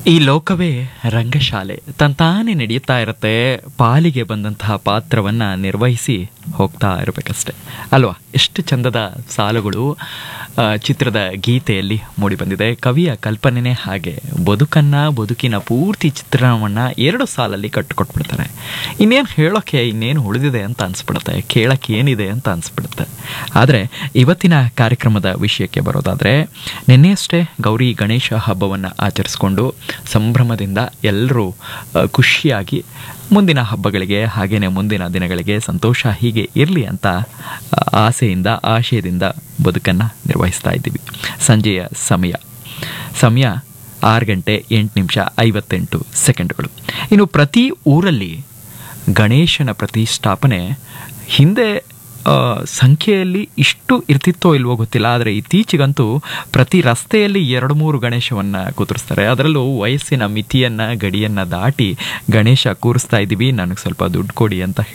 ಈ ಲೋಕವೇ ರಂಗಶಾಲೆ ತಂತಾನೆ ನಡೆಯುತ್ತಾ ಇರುತ್ತೆ ಪಾಲಿಗೆ ಬಂದಂತಹ ಪಾತ್ರವನ್ನ ನಿರ್ವಹಿಸಿ ಹೋಗ್ತಾ ಇರಬೇಕಷ್ಟೆ ಅಲ್ವಾ ಎಷ್ಟು ಚಂದದ ಸಾಲುಗಳು ಆ, ಚಿತ್ರದ ಗೀತೆಯಲ್ಲಿ ಮೂಡಿಬಂದಿದೆ ಕವಿಯ ಕಲ್ಪನೆನೇ ಹಾಗೆ ಬದುಕನ್ನ ಬದುಕಿನ ಪೂರ್ತಿ ಚಿತ್ರಣವನ್ನ ಎರಡು ಸಾಲಲ್ಲಿ ಕಟ್ಟಿಕೊಟ್ಬಿಡ್ತಾರೆ ಇನ್ನೇನು ಹೇಳೋಕ್ಕೆ ಇನ್ನೇನು ಉಳಿದಿದೆ ಅಂತ ಅನ್ಸ್ಬಿಡುತ್ತೆ ಕೇಳಕ್ಕೆ ಏನಿದೆ ಅಂತ ಅನ್ಸ್ಬಿಡುತ್ತೆ ಆದರೆ ಇವತ್ತಿನ ಕಾರ್ಯಕ್ರಮದ ವಿಷಯಕ್ಕೆ ಬರೋದಾದರೆ ನಿನ್ನೆಯಷ್ಟೇ ಗೌರಿ ಗಣೇಶ ಹಬ್ಬವನ್ನು ಆಚರಿಸ್ಕೊಂಡು ಸಂಭ್ರಮದಿಂದ ಎಲ್ಲರೂ ಆ, ಖುಷಿಯಾಗಿ ಮುಂದಿನ ಹಬ್ಬಗಳಿಗೆ ಹಾಗೆಯೇ ಮುಂದಿನ ದಿನಗಳಿಗೆ ಸಂತೋಷ ಹೀಗೆ ಇರಲಿ ಅಂತ ಆ, ಆಸೆಯಿಂದ ಆಶಯದಿಂದ ಬದುಕನ್ನು ನಿರ್ವಹಿಸ್ತಾ ಇದ್ದೀವಿ ಸಂಜೆಯ ಸಮಯ ಸಮಯ ಆರು ಗಂಟೆ ಎಂಟು ನಿಮಿಷ ಐವತ್ತೆಂಟು ಸೆಕೆಂಡ್ಗಳು ಇನ್ನು ಪ್ರತಿ ಊರಲ್ಲಿ ಗಣೇಶನ ಪ್ರತಿಷ್ಠಾಪನೆ ಹಿಂದೆ ಆ, ಸಂಖ್ಯೆಯಲ್ಲಿ ಇಷ್ಟು ಇರ್ತಿತ್ತೋ ಇಲ್ವೋ ಗೊತ್ತಿಲ್ಲ ಆದರೆ ಇತ್ತೀಚೆಗಂತೂ ಪ್ರತಿ ರಸ್ತೆಯಲ್ಲಿ ಎರಡು ಮೂರು ಗಣೇಶವನ್ನು ಕೂರಿಸ್ತಾರೆ ಅದರಲ್ಲೂ ವಯಸ್ಸಿನ ಮಿತಿಯನ್ನು ಗಡಿಯನ್ನು ದಾಟಿ ಗಣೇಶ ಕೂರಿಸ್ತಾ ಇದ್ದೀವಿ ನನಗೆ ಸ್ವಲ್ಪ ದುಡ್ಡು ಕೊಡಿ ಅಂತ